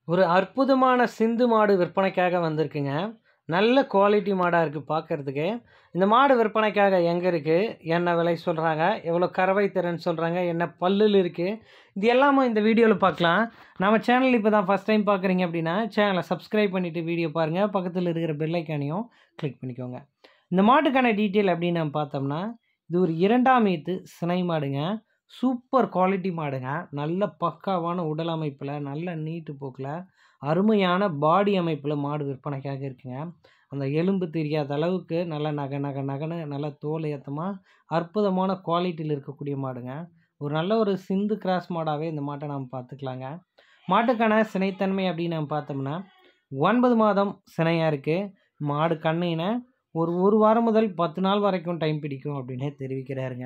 ஒரு அற்புதமான சிந்து மாடு விற்பனைக்காக வந்திருக்குங்க நல்ல குவாலிட்டி மாடாக இருக்குது பார்க்கறதுக்கு இந்த மாடு விற்பனைக்காக எங்கே இருக்குது என்ன விலை சொல்கிறாங்க எவ்வளோ கறவை திறன் சொல்கிறாங்க என்ன பல்லுல இருக்குது இது எல்லாமே இந்த வீடியோவில் பார்க்கலாம் நம்ம சேனல் இப்போ தான் ஃபஸ்ட் டைம் பார்க்குறீங்க அப்படின்னா சேனலை சப்ஸ்கிரைப் பண்ணிவிட்டு வீடியோ பாருங்கள் பக்கத்தில் இருக்கிற பெல்லைக்கானையும் கிளிக் பண்ணிக்கோங்க இந்த மாட்டுக்கான டீட்டெயில் அப்படின்னு நம்ம பார்த்தோம்னா இது ஒரு இரண்டாம் ஈத்து சினை மாடுங்க சூப்பர் குவாலிட்டி மாடுங்க நல்ல பக்காவான உடல் அமைப்பில் நல்ல நீட்டு போக்கில் அருமையான பாடி அமைப்பில் மாடு விற்பனைக்காக இருக்குங்க அந்த எலும்பு தெரியாத அளவுக்கு நல்ல நகை நகை நகன்னு நல்ல தோல் ஏற்றமாக அற்புதமான குவாலிட்டியில் இருக்கக்கூடிய மாடுங்க ஒரு நல்ல ஒரு சிந்து கிராஸ் மாடாகவே இந்த மாட்டை நாம் பார்த்துக்கலாங்க மாட்டுக்கான சினைத்தன்மை அப்படின்னு நம்ம பார்த்தோம்னா ஒன்பது மாதம் சினையாக இருக்குது மாடு கண்ணின ஒரு ஒரு வாரம் முதல் பத்து நாள் வரைக்கும் டைம் பிடிக்கும் அப்படின்னு தெரிவிக்கிறாருங்க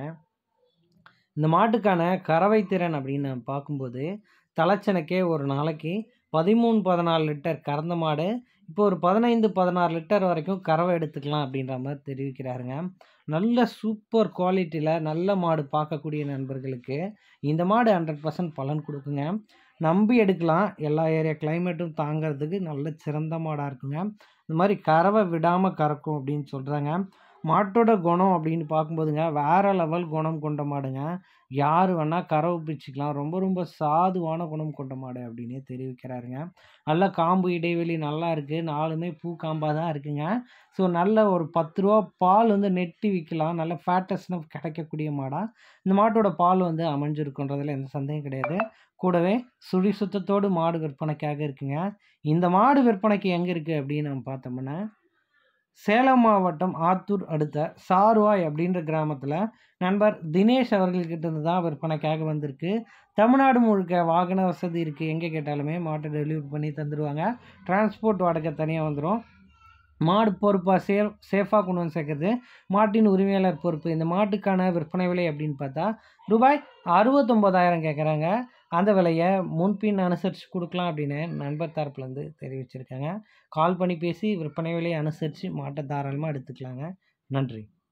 இந்த மாட்டுக்கான கறவை திறன் அப்படின்னு நம்ம பார்க்கும்போது தலைச்சனுக்கே ஒரு நாளைக்கு பதிமூணு பதினாலு லிட்டர் கறந்த மாடு இப்போ ஒரு பதினைந்து பதினாறு லிட்டர் வரைக்கும் கறவை எடுத்துக்கலாம் அப்படின்ற மாதிரி தெரிவிக்கிறாருங்க நல்ல சூப்பர் குவாலிட்டியில் நல்ல மாடு பார்க்கக்கூடிய நண்பர்களுக்கு இந்த மாடு ஹண்ட்ரட் பர்சன்ட் பலன் கொடுக்குங்க நம்பி எடுக்கலாம் எல்லா ஏரியா கிளைமேட்டும் தாங்கிறதுக்கு நல்ல சிறந்த மாடாக இருக்குங்க இந்த மாதிரி கறவை விடாமல் கறக்கும் அப்படின்னு சொல்கிறாங்க மாட்டோட குணம் அப்படின்னு பார்க்கும்போதுங்க வேறு லெவல் குணம் கொண்ட மாடுங்க யார் வேணால் கறவை பிச்சுக்கலாம் ரொம்ப ரொம்ப சாதுவான குணம் கொண்ட மாடு அப்படின்னே தெரிவிக்கிறாருங்க நல்ல காம்பு இடைவெளி நல்லா இருக்குது நாலுமே பூ காம்பாக தான் இருக்குங்க ஸோ நல்ல ஒரு பத்து ரூபா பால் வந்து நெட்டி விற்கலாம் நல்ல ஃபேட்டஸ்னு கிடைக்கக்கூடிய மாடாக இந்த மாட்டோட பால் வந்து அமைஞ்சிருக்குன்றதுல எந்த சந்தேகம் கிடையாது கூடவே சுழி சுத்தத்தோடு மாடு விற்பனைக்காக இருக்குங்க இந்த மாடு விற்பனைக்கு எங்கே இருக்குது அப்படின்னு நம்ம பார்த்தோம்னா சேலம் மாவட்டம் ஆத்தூர் அடுத்த சாருவாய் அப்படின்ற கிராமத்தில் நண்பர் தினேஷ் அவர்கள்கிட்ட இருந்து தான் விற்பனைக்காக வந்திருக்கு தமிழ்நாடு முழுக்க வாகன வசதி இருக்குது எங்கே கேட்டாலுமே மாட்டை டெலிவரி பண்ணி தந்துடுவாங்க டிரான்ஸ்போர்ட் வாடகை தனியாக வந்துடும் மாடு பொறுப்பாக சே சேஃபாக கொண்டு வந்து சேர்க்குறது மாட்டின் உரிமையாளர் பொறுப்பு இந்த மாட்டுக்கான விற்பனை விலை அப்படின்னு பார்த்தா ரூபாய் அறுபத்தொம்போதாயிரம் கேட்குறாங்க அந்த விலையை முன்பின் அனுசரித்து கொடுக்கலாம் அப்படின்னு நண்பர் தரப்புலேருந்து தெரிவிச்சிருக்காங்க கால் பண்ணி பேசி விற்பனை விலையை அனுசரித்து மாட்டை தாராளமாக எடுத்துக்கலாங்க நன்றி